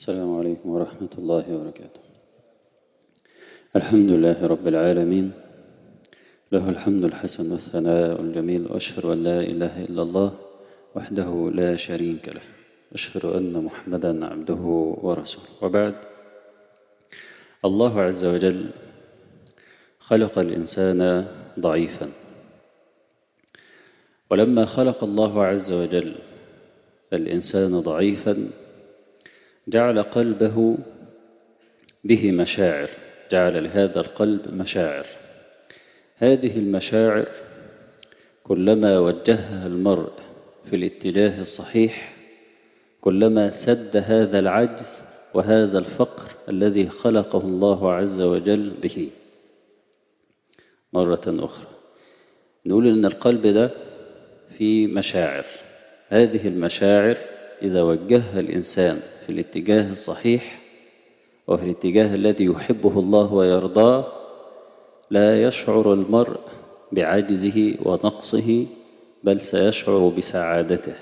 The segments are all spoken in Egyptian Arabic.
السلام عليكم ورحمة الله وبركاته الحمد لله رب العالمين له الحمد الحسن والثناء الجميل وأشهد أن لا إله إلا الله وحده لا شريك له أشهد أن محمدا عبده ورسوله وبعد الله عز وجل خلق الإنسان ضعيفا ولما خلق الله عز وجل الإنسان ضعيفا جعل قلبه به مشاعر جعل لهذا القلب مشاعر هذه المشاعر كلما وجهها المرء في الاتجاه الصحيح كلما سد هذا العجز وهذا الفقر الذي خلقه الله عز وجل به مرة أخرى نقول إن القلب ده فيه مشاعر هذه المشاعر إذا وجهها الإنسان في الاتجاه الصحيح وفي الاتجاه الذي يحبه الله ويرضاه لا يشعر المرء بعجزه ونقصه بل سيشعر بسعادته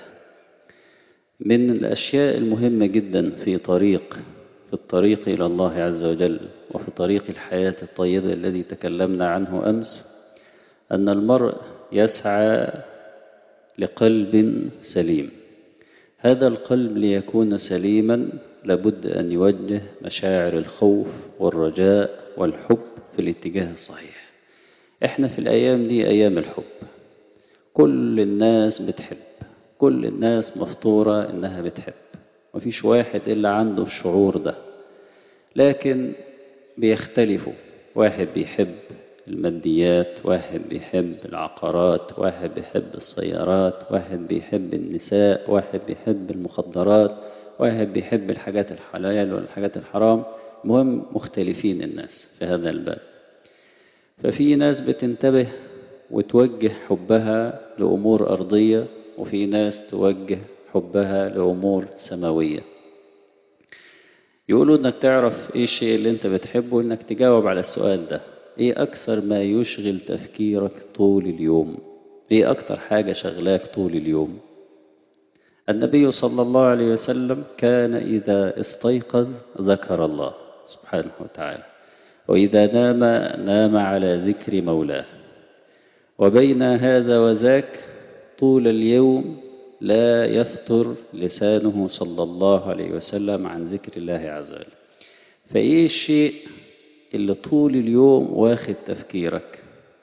من الأشياء المهمة جدا في طريق في الطريق إلى الله عز وجل وفي طريق الحياة الطيبة الذي تكلمنا عنه أمس أن المرء يسعى لقلب سليم هذا القلب ليكون سليما لابد أن يوجه مشاعر الخوف والرجاء والحب في الاتجاه الصحيح احنا في الأيام دي أيام الحب كل الناس بتحب كل الناس مفطورة إنها بتحب مفيش واحد إلا عنده الشعور ده لكن بيختلفوا واحد بيحب الماديات واحد بيحب العقارات واحد بيحب السيارات واحد بيحب النساء واحد بيحب المخدرات واحد بيحب الحاجات الحلال والحاجات الحرام مهم مختلفين الناس في هذا الباب ففي ناس بتنتبه وتوجه حبها لأمور أرضية وفي ناس توجه حبها لأمور سماوية يقولوا انك تعرف ايه الشيء اللي انت بتحبه انك تجاوب على السؤال ده ايه اكثر ما يشغل تفكيرك طول اليوم ايه اكثر حاجة شغلاك طول اليوم النبي صلى الله عليه وسلم كان اذا استيقظ ذكر الله سبحانه وتعالى واذا نام نام على ذكر مولاه وبين هذا وذاك طول اليوم لا يفتر لسانه صلى الله عليه وسلم عن ذكر الله عز وجل فايه الشيء اللي طول اليوم واخد تفكيرك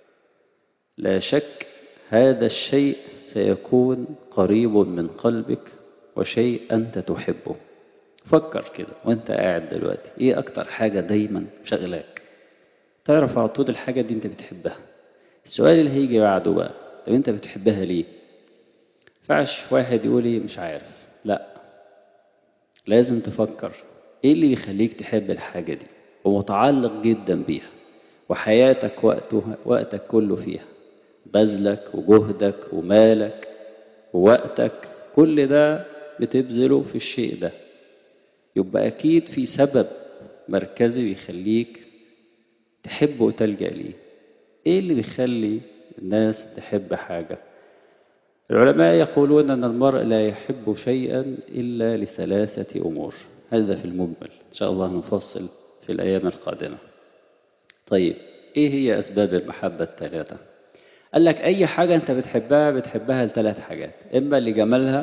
لا شك هذا الشيء سيكون قريب من قلبك وشيء أنت تحبه فكر كده وانت قاعد دلوقتي ايه اكتر حاجة دايما شغلاك تعرف على طول الحاجة دي انت بتحبها السؤال اللي هيجي بعده بقى طب انت بتحبها ليه فعش واحد يقول ايه مش عارف لا لازم تفكر ايه اللي يخليك تحب الحاجة دي ومتعلق جدا بيها وحياتك وقته وقتك كله فيها بذلك وجهدك ومالك ووقتك كل ده بتبذله في الشيء ده يبقى أكيد في سبب مركزي يخليك تحبه وتلجأ ليه إيه اللي بيخلي الناس تحب حاجة العلماء يقولون أن المرء لا يحب شيئا إلا لثلاثة أمور هذا في المجمل إن شاء الله نفصل في الأيام القادمة طيب إيه هي أسباب المحبة الثلاثة قال لك أي حاجة أنت بتحبها بتحبها لثلاث حاجات إما لجمالها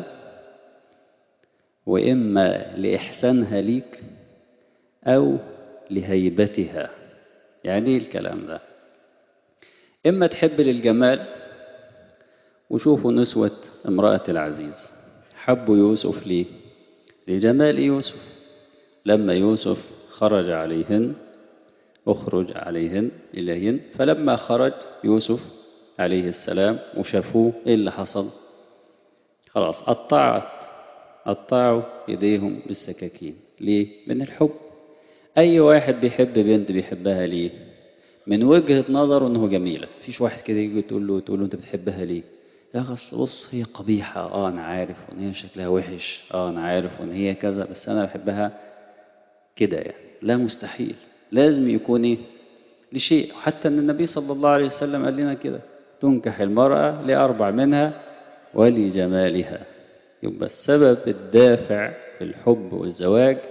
وإما لإحسانها ليك أو لهيبتها يعني إيه الكلام ده إما تحب للجمال وشوفوا نسوة امرأة العزيز حبوا يوسف ليه لجمال يوسف لما يوسف خرج عليهن اخرج عليهن إليهن فلما خرج يوسف عليه السلام وشافوه ايه اللي حصل خلاص قطعت قطعوا ايديهم بالسكاكين ليه من الحب اي واحد بيحب بنت بيحبها ليه من وجهة نظره انه جميلة فيش واحد كده يجي تقول له تقول له انت بتحبها ليه يا اخي بص هي قبيحة اه انا عارف وان هي شكلها وحش اه انا عارف وان هي كذا بس انا بحبها كده يعني لا مستحيل لازم يكون ايه لشيء حتى ان النبي صلى الله عليه وسلم قال لنا كده تنكح المرأة لأربع منها ولجمالها يبقى السبب الدافع في الحب والزواج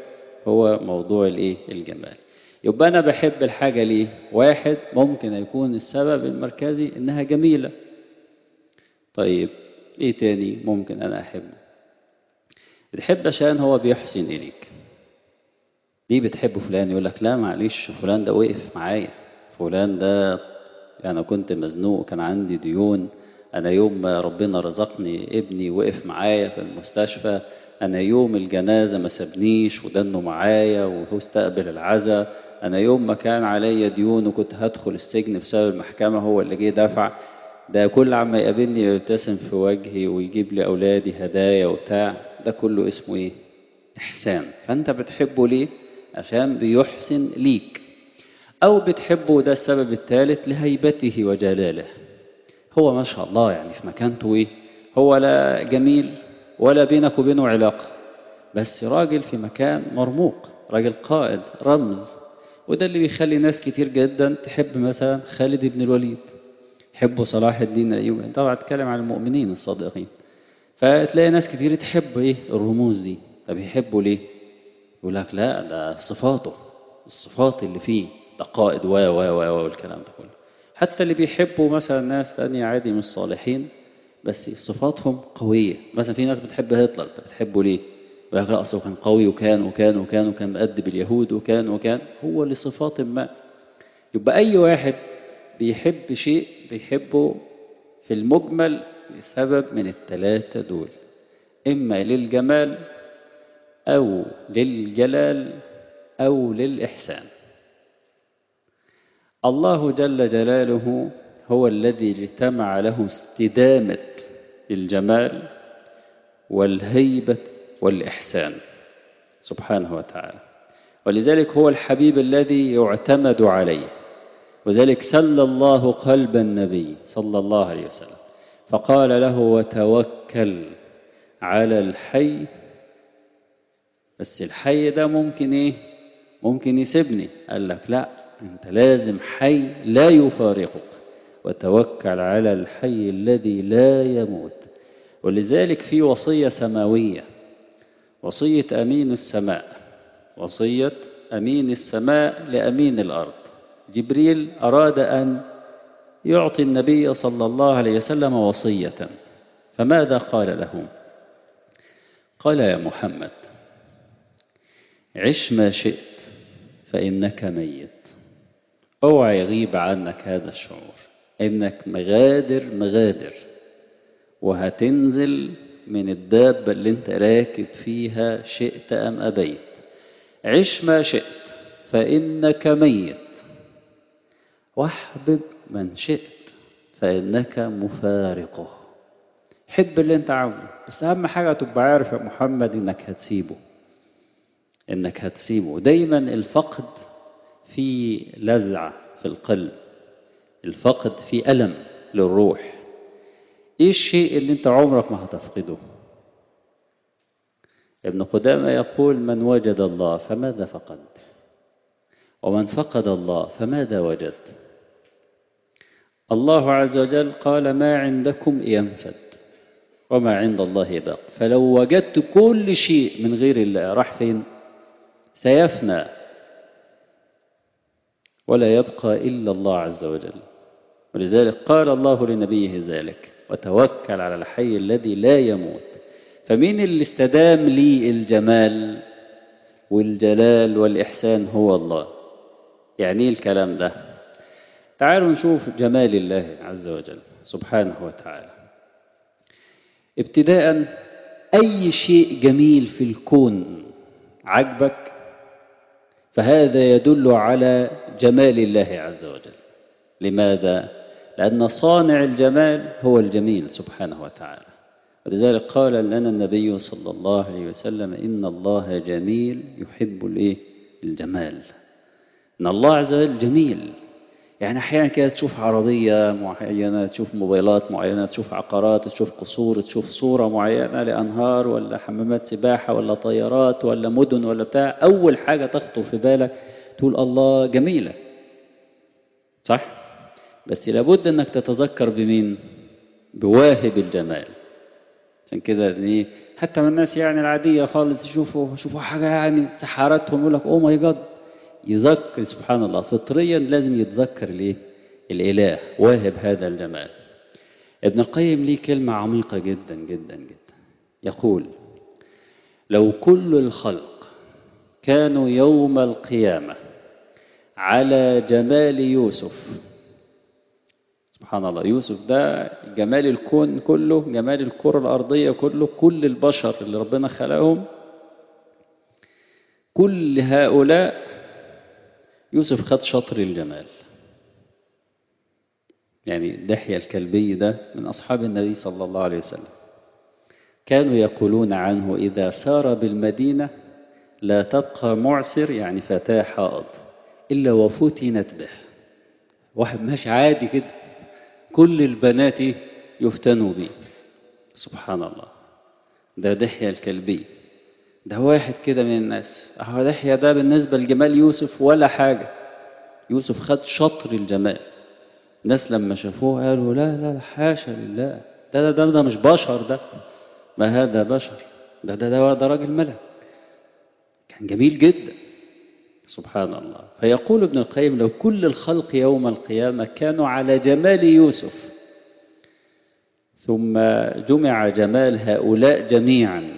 هو موضوع الايه الجمال يبقى انا بحب الحاجه ليه واحد ممكن يكون السبب المركزي انها جميله طيب ايه تاني ممكن انا احبه بتحب عشان هو بيحسن اليك ليه بتحب فلان يقول لك لا معلش فلان ده وقف معايا فلان ده انا كنت مزنوق كان عندي ديون انا يوم ما ربنا رزقني ابني وقف معايا في المستشفى انا يوم الجنازه ما سابنيش ودنه معايا وهو استقبل العزاء انا يوم ما كان عليا ديون وكنت هدخل السجن بسبب المحكمه هو اللي جه دفع ده كل عما يقابلني يبتسم في وجهي ويجيب لي اولادي هدايا وبتاع ده كله اسمه ايه احسان فانت بتحبه ليه عشان بيحسن ليك او بتحبه ده السبب الثالث لهيبته وجلاله هو ما شاء الله يعني في مكانته ايه هو لا جميل ولا بينك وبينه علاقة بس راجل في مكان مرموق راجل قائد رمز وده اللي بيخلي ناس كتير جدا تحب مثلا خالد بن الوليد يحبوا صلاح الدين الايوبي طبعا اتكلم عن المؤمنين الصادقين فتلاقي ناس كتير تحب ايه الرموز دي طب يحبوا ليه يقول لك لا ده صفاته الصفات اللي فيه ده قائد و و و والكلام ده كله حتى اللي بيحبوا مثلا ناس تانية عادي مش صالحين بس صفاتهم قوية مثلا في ناس بتحب هتلر طب بتحبه ليه؟ يقول لك لا أصله كان قوي وكان وكان وكان وكان مؤدب اليهود وكان وكان هو لصفات ما يبقى أي واحد بيحب شيء بيحبه في المجمل لسبب من الثلاثة دول إما للجمال أو للجلال أو للإحسان الله جل جلاله هو الذي اجتمع له استدامة الجمال والهيبة والإحسان سبحانه وتعالى ولذلك هو الحبيب الذي يعتمد عليه وذلك سل الله قلب النبي صلى الله عليه وسلم فقال له وتوكل على الحي بس الحي ده ممكن ايه ممكن يسيبني قال لك لا انت لازم حي لا يفارقك وتوكل على الحي الذي لا يموت ولذلك في وصية سماوية وصية أمين السماء وصية أمين السماء لأمين الأرض جبريل أراد أن يعطي النبي صلى الله عليه وسلم وصية فماذا قال له قال يا محمد عش ما شئت فإنك ميت اوعى يغيب عنك هذا الشعور انك مغادر مغادر وهتنزل من الدابة اللي انت راكب فيها شئت ام ابيت عش ما شئت فانك ميت واحبب من شئت فانك مفارقه حب اللي انت عاوزه بس اهم حاجة تبقى عارف يا محمد انك هتسيبه انك هتسيبه دايما الفقد في لذعة في القلب الفقد في ألم للروح ايه الشيء اللي انت عمرك ما هتفقده ابن قدامة يقول من وجد الله فماذا فقد ومن فقد الله فماذا وجد الله عز وجل قال ما عندكم ينفد وما عند الله باق فلو وجدت كل شيء من غير الله راح فين سيفنى ولا يبقى إلا الله عز وجل ولذلك قال الله لنبيه ذلك وتوكل على الحي الذي لا يموت فمين اللي استدام لي الجمال والجلال والإحسان هو الله يعني الكلام ده تعالوا نشوف جمال الله عز وجل سبحانه وتعالى ابتداء أي شيء جميل في الكون عجبك فهذا يدل على جمال الله عز وجل لماذا؟ لأن صانع الجمال هو الجميل سبحانه وتعالى ولذلك قال لنا النبي صلى الله عليه وسلم إن الله جميل يحب الإيه؟ الجمال إن الله عز وجل جميل يعني أحيانا كده تشوف عربية معينة تشوف موبايلات معينة تشوف عقارات تشوف قصور تشوف صورة معينة لأنهار ولا حمامات سباحة ولا طيارات ولا مدن ولا بتاع أول حاجة تخطر في بالك تقول الله جميلة صح؟ بس لابد أنك تتذكر بمين؟ بواهب الجمال عشان كده ايه حتى من الناس يعني العادية خالص يشوفوا يشوفوا حاجة يعني سحرتهم يقول لك اوه ماي جاد يذكر سبحان الله فطريا لازم يتذكر الايه الاله واهب هذا الجمال ابن القيم ليه كلمة عميقة جدا جدا جدا يقول لو كل الخلق كانوا يوم القيامة على جمال يوسف سبحان الله يوسف ده جمال الكون كله جمال الكرة الأرضية كله كل البشر اللي ربنا خلقهم كل هؤلاء يوسف خد شطر الجمال يعني دحية الكلبي ده من أصحاب النبي صلى الله عليه وسلم كانوا يقولون عنه إذا سار بالمدينة لا تبقى معسر يعني فتاة حائض إلا وفتنت به واحد ماشي عادي كده كل البنات يفتنوا به سبحان الله ده دحية الكلبي ده واحد كده من الناس أهو دحية ده بالنسبة لجمال يوسف ولا حاجة يوسف خد شطر الجمال الناس لما شافوه قالوا لا لا حاشا لله ده ده, ده, ده مش بشر ده ما هذا بشر ده ده ده, ده راجل ملك كان جميل جدا سبحان الله فيقول ابن القيم لو كل الخلق يوم القيامة كانوا على جمال يوسف ثم جمع جمال هؤلاء جميعا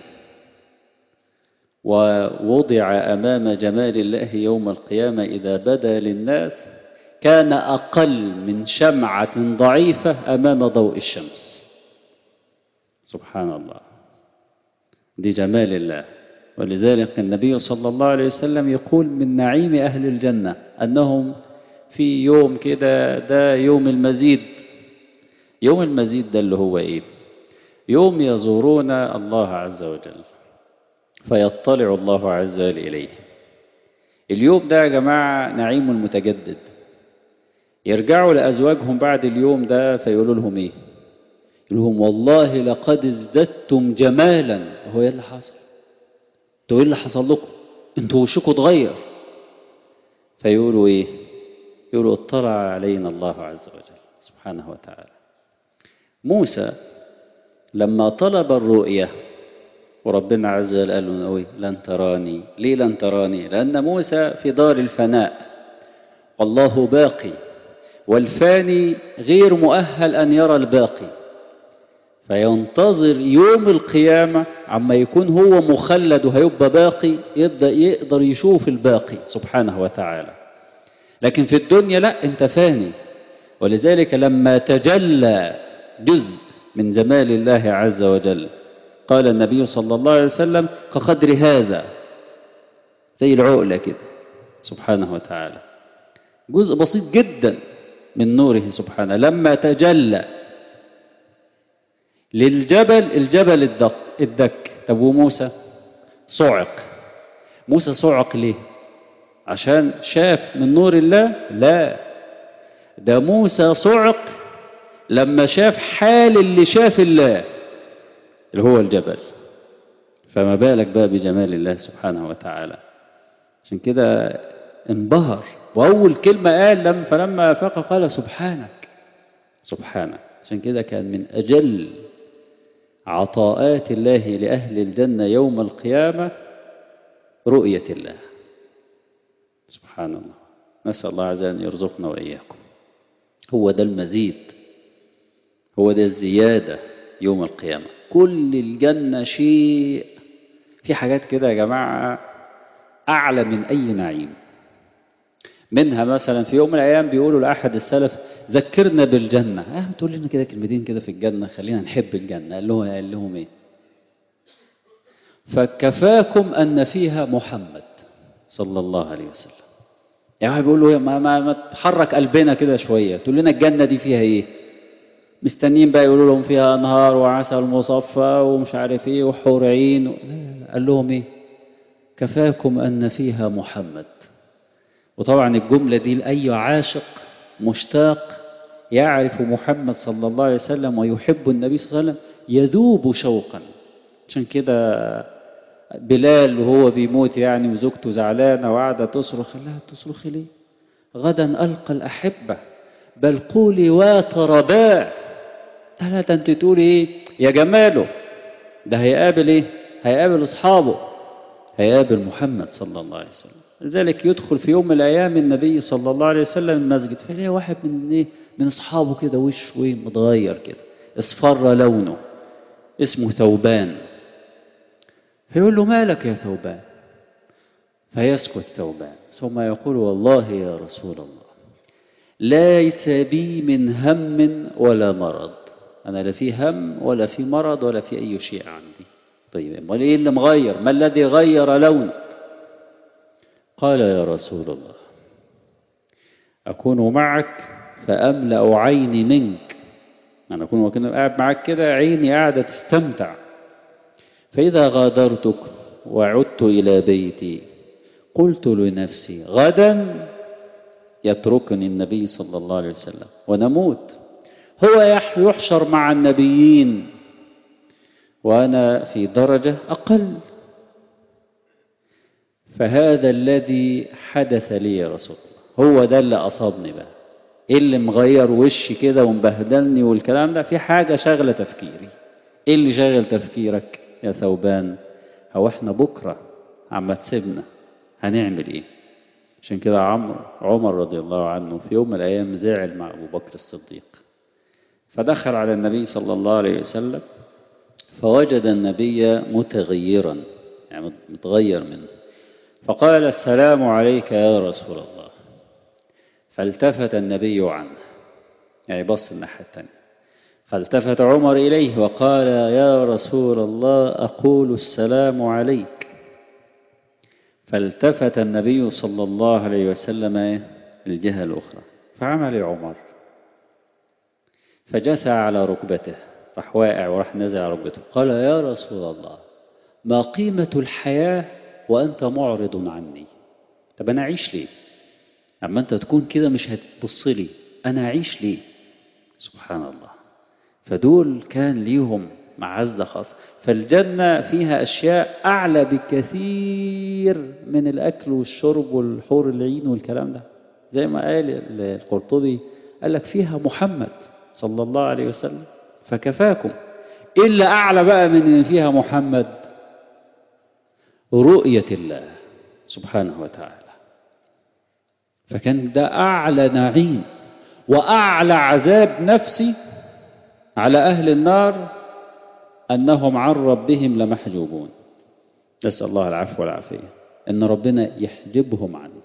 ووضع أمام جمال الله يوم القيامة إذا بدا للناس كان أقل من شمعة ضعيفة أمام ضوء الشمس سبحان الله دي جمال الله ولذلك النبي صلى الله عليه وسلم يقول من نعيم أهل الجنة أنهم في يوم كده ده يوم المزيد يوم المزيد ده اللي هو إيه يوم يزورون الله عز وجل فيطلع الله عز وجل إليه اليوم ده يا جماعة نعيم المتجدد يرجعوا لأزواجهم بعد اليوم ده فيقولوا لهم إيه يقول لهم والله لقد ازددتم جمالا هو ايه اللي حصل انتوا ايه اللي حصل لكم انتوا وشكم اتغير فيقولوا ايه يقولوا اطلع علينا الله عز وجل سبحانه وتعالى موسى لما طلب الرؤية وربنا عز وجل قال له ايه لن تراني ليه لن تراني لأن موسى في دار الفناء والله باقي والفاني غير مؤهل أن يرى الباقي فينتظر يوم القيامة عما يكون هو مخلد وهيبقى باقي يبدأ يقدر يشوف الباقي سبحانه وتعالى لكن في الدنيا لا انت فاني ولذلك لما تجلى جزء من جمال الله عز وجل قال النبي صلى الله عليه وسلم كقدر هذا زي العقلة كده سبحانه وتعالى جزء بسيط جدا من نوره سبحانه لما تجلى للجبل الجبل الدق الدك طب وموسى صعق موسى صعق ليه عشان شاف من نور الله لا ده موسى صعق لما شاف حال اللي شاف الله اللي هو الجبل فما بالك بقى بجمال الله سبحانه وتعالى عشان كده انبهر وأول كلمة قال لم فلما أفاق قال سبحانك سبحانك عشان كده كان من أجل عطاءات الله لأهل الجنة يوم القيامة رؤية الله سبحان الله نسأل الله عز وجل أن يرزقنا وإياكم هو ده المزيد هو ده الزيادة يوم القيامة كل الجنة شيء في حاجات كده يا جماعة أعلى من أي نعيم منها مثلا في يوم من الأيام بيقولوا لأحد السلف ذكرنا بالجنة اه تقول لنا كده كلمتين كده في الجنة خلينا نحب الجنة قال لهم قال لهم ايه فكفاكم أن فيها محمد صلى الله عليه وسلم يعني بيقول له ما, ما, ما تحرك قلبنا كده شوية تقول لنا الجنة دي فيها ايه مستنيين بقى يقولوا لهم فيها أنهار وعسل مصفى ومش عارف ايه وحور عين و... قال لهم ايه كفاكم أن فيها محمد وطبعا الجملة دي لأي عاشق مشتاق يعرف محمد صلى الله عليه وسلم ويحب النبي صلى الله عليه وسلم يذوب شوقا عشان كده بلال وهو بيموت يعني وزوجته زعلانة وقاعدة تصرخ لا تصرخي ليه غدا ألقى الأحبة بل قولي واترباء لا لا ده انت تقولي ايه يا جماله ده هيقابل ايه هيقابل اصحابه هيقابل محمد صلى الله عليه وسلم لذلك يدخل في يوم من الايام النبي صلى الله عليه وسلم المسجد فيلاقي واحد من ايه من اصحابه كده وشه ايه متغير كده اصفر لونه اسمه ثوبان فيقول له مالك يا ثوبان فيسكت ثوبان ثم يقول والله يا رسول الله ليس بي من هم ولا مرض أنا لا في هم ولا في مرض ولا في أي شيء عندي طيب امال إيه اللي مغير ما الذي غير لونك قال يا رسول الله أكون معك فأملأ عيني منك أنا أكون وكنا قاعد معك كده عيني قاعدة تستمتع فإذا غادرتك وعدت إلى بيتي قلت لنفسي غدا يتركني النبي صلى الله عليه وسلم ونموت هو يحشر مع النبيين وأنا في درجة أقل فهذا الذي حدث لي يا رسول الله هو ده اللي أصابني بقى إيه اللي مغير وشي كده ومبهدلني والكلام ده في حاجة شغلة تفكيري إيه اللي شغل تفكيرك يا ثوبان هو احنا بكرة عم تسيبنا هنعمل ايه عشان كده عمرو عمر رضي الله عنه في يوم من الايام زعل مع ابو بكر الصديق فدخل على النبي صلى الله عليه وسلم فوجد النبي متغيرا يعني متغير منه فقال السلام عليك يا رسول الله فالتفت النبي عنه يعني بص الناحية الثانية فالتفت عمر إليه وقال يا رسول الله أقول السلام عليك فالتفت النبي صلى الله عليه وسلم الجهة الأخرى فعمل عمر فجثى على ركبته راح واقع وراح نزل على ركبته قال يا رسول الله ما قيمة الحياة وأنت معرض عني طب أنا أعيش ليه أما أنت تكون كده مش هتبص لي أنا أعيش ليه سبحان الله فدول كان ليهم معزة خاصة فالجنة فيها أشياء أعلى بكثير من الأكل والشرب والحور العين والكلام ده زي ما قال القرطبي قال لك فيها محمد صلى الله عليه وسلم فكفاكم إلا أعلى بقى من إن فيها محمد رؤية الله سبحانه وتعالى فكان ده أعلى نعيم وأعلى عذاب نفسي على أهل النار أنهم عن ربهم لمحجوبون نسأل الله العفو والعافية أن ربنا يحجبهم عنه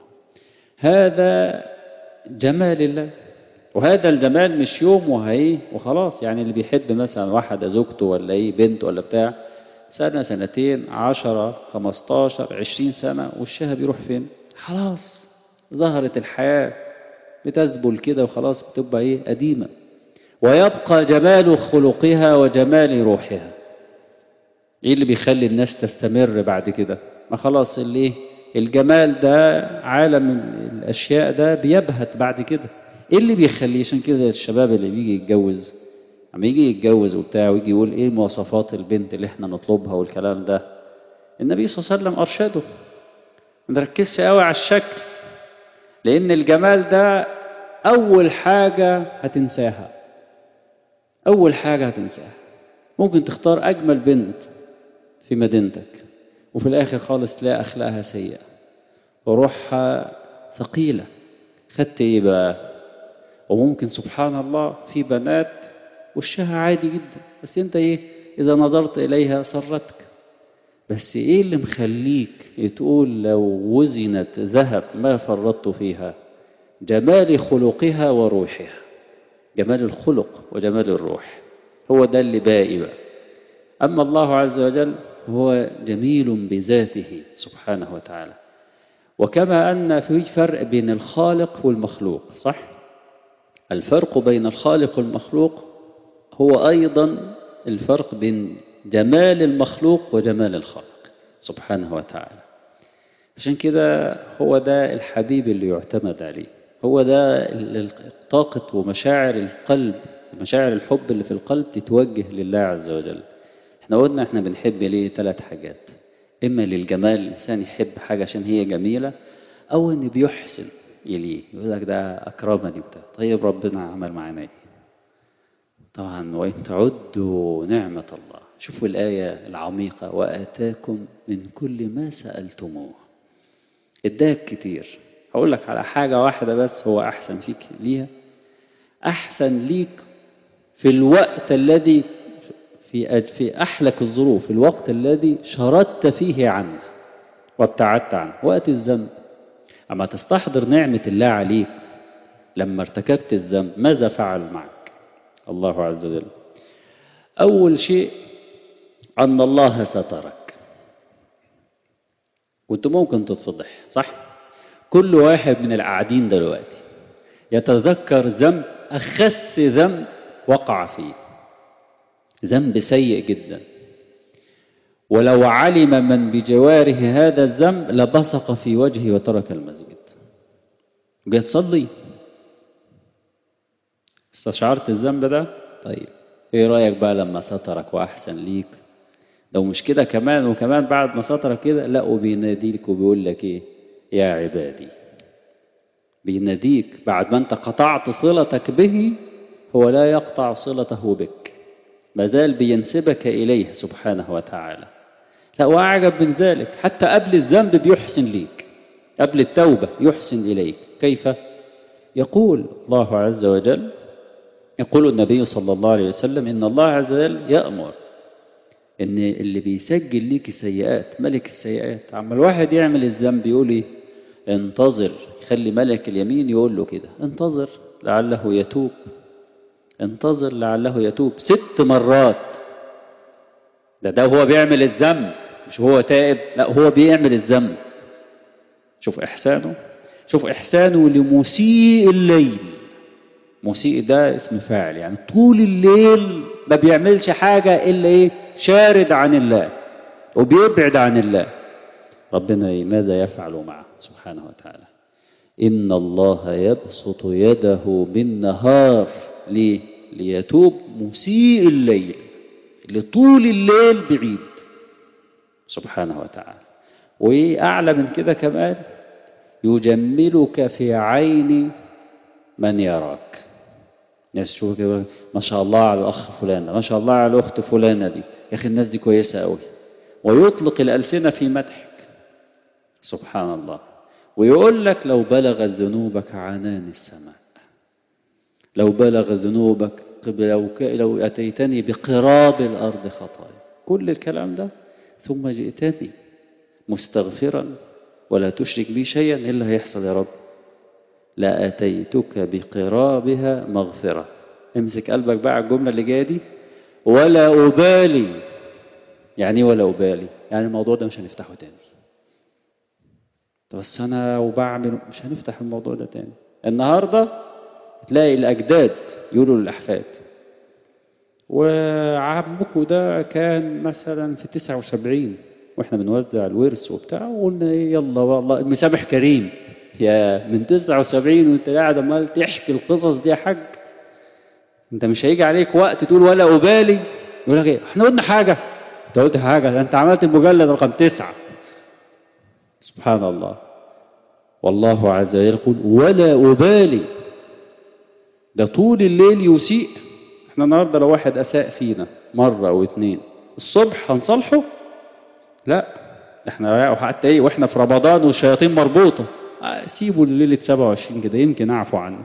هذا جمال الله وهذا الجمال مش يوم وهي وخلاص يعني اللي بيحب مثلا واحدة زوجته ولا ايه بنت ولا بتاع سنة سنتين عشرة خمستاشر عشرين سنة والشها بيروح فين خلاص ظهرت الحياة بتذبل كده وخلاص بتبقى ايه قديمة ويبقى جمال خلقها وجمال روحها ايه اللي بيخلي الناس تستمر بعد كده ما خلاص اللي الجمال ده عالم الاشياء ده بيبهت بعد كده ايه اللي بيخليه عشان كده الشباب اللي بيجي يتجوز اما يجي يتجوز وبتاع ويجي يقول ايه مواصفات البنت اللي احنا نطلبها والكلام ده النبي صلى الله عليه وسلم ارشده ما نركزش قوي على الشكل لان الجمال ده اول حاجه هتنساها أول حاجة هتنساها ممكن تختار أجمل بنت في مدينتك وفي الآخر خالص تلاقي أخلاقها سيئة وروحها ثقيلة خدت إيه بقى وممكن سبحان الله في بنات وشها عادي جدا بس أنت إيه إذا نظرت إليها سرتك بس إيه اللي مخليك تقول لو وزنت ذهب ما فرطت فيها جمال خلقها وروحها جمال الخلق وجمال الروح هو ده اللي باقي بقى أما الله عز وجل هو جميل بذاته سبحانه وتعالى وكما أن في فرق بين الخالق والمخلوق صح؟ الفرق بين الخالق والمخلوق هو أيضا الفرق بين جمال المخلوق وجمال الخالق سبحانه وتعالى عشان كده هو ده الحبيب اللي يعتمد عليه هو ده طاقة ومشاعر القلب مشاعر الحب اللي في القلب تتوجه لله عز وجل احنا قلنا احنا بنحب ليه ثلاث حاجات اما للجمال الانسان يحب حاجة عشان هي جميلة او ان بيحسن اليه يقول لك ده اكرمني بتاع طيب ربنا عمل معانا ايه طبعا وان تعدوا نعمة الله شوفوا الآية العميقة وآتاكم من كل ما سألتموه اداك كتير هقول لك على حاجة واحدة بس هو أحسن فيك ليها أحسن ليك في الوقت الذي في في أحلك الظروف الوقت الذي شردت فيه عنه وابتعدت عنه وقت الذنب أما تستحضر نعمة الله عليك لما ارتكبت الذنب ماذا فعل معك الله عز وجل أول شيء أن الله سترك وانت ممكن تتفضح صح كل واحد من القاعدين دلوقتي يتذكر ذنب أخس ذنب وقع فيه ذنب سيء جدا ولو علم من بجواره هذا الذنب لبصق في وجهه وترك المسجد جاي تصلي استشعرت الذنب ده طيب ايه رايك بقى لما سترك واحسن ليك لو مش كده كمان وكمان بعد ما سترك كده لا وبيناديك وبيقول لك ايه يا عبادي بيناديك بعد ما انت قطعت صلتك به هو لا يقطع صلته بك ما زال بينسبك إليه سبحانه وتعالى لا وأعجب من ذلك حتى قبل الذنب بيحسن ليك قبل التوبة يحسن إليك كيف؟ يقول الله عز وجل يقول النبي صلى الله عليه وسلم إن الله عز وجل يأمر إن اللي بيسجل ليك سيئات ملك السيئات عما الواحد يعمل الذنب يقول إيه؟ انتظر خلي ملك اليمين يقول له كده انتظر لعله يتوب انتظر لعله يتوب ست مرات ده ده هو بيعمل الذنب مش هو تائب لا هو بيعمل الذنب شوف إحسانه شوف إحسانه لمسيء الليل مسيء ده اسم فاعل يعني طول الليل ما بيعملش حاجة إلا إيه شارد عن الله وبيبعد عن الله ربنا ماذا يفعل معه سبحانه وتعالى إن الله يبسط يده بالنهار ليه؟ ليتوب مسيء الليل اللي طول الليل بعيد سبحانه وتعالى وأعلى من كده كمان يجملك في عين من يراك ناس تشوف كده ما شاء الله على الأخ فلان ما شاء الله على الأخت فلانة دي يا أخي الناس دي كويسة أوي ويطلق الألسنة في مدحك سبحان الله ويقول لك لو بلغت ذنوبك عنان السماء لو بلغ ذنوبك لو, لو أتيتني بقراب الأرض خطايا كل الكلام ده ثم جئتني مستغفرا ولا تشرك بي شيئا إيه اللي هيحصل يا رب لأتيتك بقرابها مغفرة امسك قلبك بقى على الجملة اللي جاية دي ولا أبالي يعني ولا أبالي يعني الموضوع ده مش هنفتحه تاني بس أنا وبعمل مش هنفتح الموضوع ده تاني النهاردة تلاقي الأجداد يقولوا للأحفاد وعمكم ده كان مثلا في 79 واحنا بنوزع الورث وبتاع وقلنا ايه يلا والله المسامح كريم يا من 79 وانت قاعد عمال تحكي القصص دي يا حاج انت مش هيجي عليك وقت تقول ولا ابالي يقول لك ايه احنا قلنا حاجه انت قلت حاجه ده انت عملت المجلد رقم تسعه سبحان الله والله عز وجل يقول ولا ابالي ده طول الليل يسيء احنا النهارده لو واحد اساء فينا مره او اتنين الصبح هنصالحه لا احنا حتى ايه واحنا في رمضان والشياطين مربوطه سيبوا ليله 27 كده يمكن اعفو عنه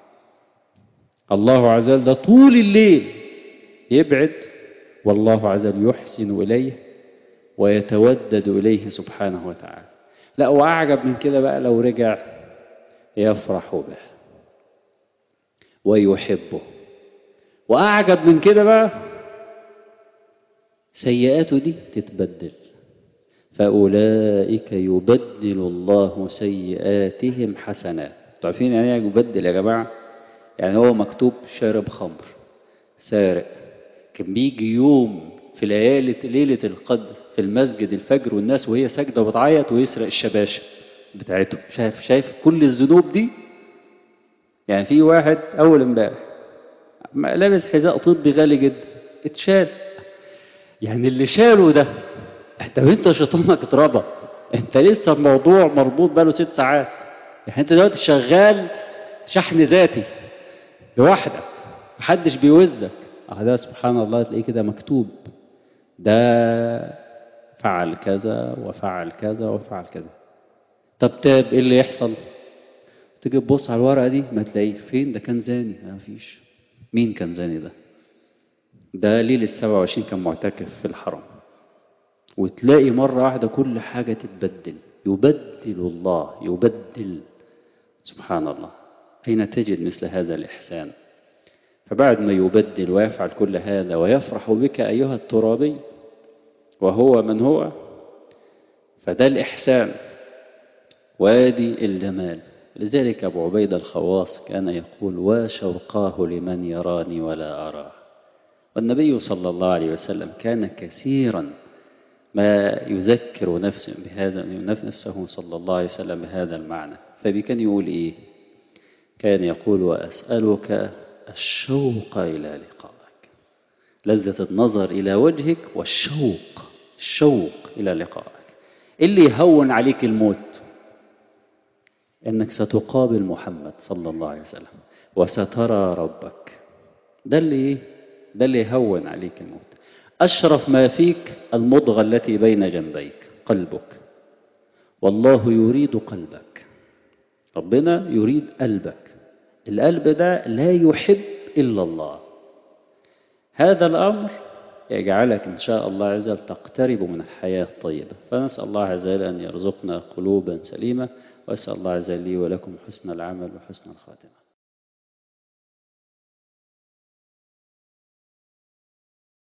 الله عز وجل ده طول الليل يبعد والله عز وجل يحسن اليه ويتودد اليه سبحانه وتعالى لا واعجب من كده بقى لو رجع يفرح به ويحبه واعجب من كده بقى سيئاته دي تتبدل فأولئك يبدل الله سيئاتهم حسنات عارفين يعني ايه يبدل يا جماعة يعني هو مكتوب شارب خمر سارق كان بيجي يوم في ليالة ليلة القدر في المسجد الفجر والناس وهي ساجدة وبتعيط ويسرق الشباشب بتاعتهم شايف شايف كل الذنوب دي يعني في واحد أول امبارح لابس حذاء طبي غالي جدا اتشال يعني اللي شاله ده انت انت شيطانك اتربى انت لسه الموضوع مربوط بقاله ست ساعات يعني انت دلوقتي شغال شحن ذاتي لوحدك محدش بيوزك اه ده سبحان الله تلاقيه كده مكتوب ده فعل كذا وفعل كذا وفعل كذا طب تاب ايه اللي يحصل تيجي تبص على الورقه دي ما تلاقيه فين ده كان زاني ما فيش مين كان زاني ده ده ليلة 27 كان معتكف في الحرم وتلاقي مرة واحدة كل حاجة تتبدل يبدل الله يبدل سبحان الله أين تجد مثل هذا الإحسان فبعد ما يبدل ويفعل كل هذا ويفرح بك أيها الترابي وهو من هو فده الإحسان وادي الجمال لذلك أبو عبيد الخواص كان يقول وشوقاه لمن يراني ولا أراه والنبي صلى الله عليه وسلم كان كثيرا ما يذكر نفسه بهذا نفسه صلى الله عليه وسلم بهذا المعنى فكان يقول إيه كان يقول وأسألك الشوق إلى لقائك لذة النظر إلى وجهك والشوق الشوق إلى لقائك اللي يهون عليك الموت انك ستقابل محمد صلى الله عليه وسلم وسترى ربك ده اللي ايه ده اللي يهون عليك الموت اشرف ما فيك المضغه التي بين جنبيك قلبك والله يريد قلبك ربنا يريد قلبك القلب ده لا يحب الا الله هذا الامر يجعلك ان شاء الله عز وجل تقترب من الحياه الطيبه فنسال الله عز وجل ان يرزقنا قلوبا سليمه وأسأل الله عز وجل لي ولكم حسن العمل وحسن الخاتمة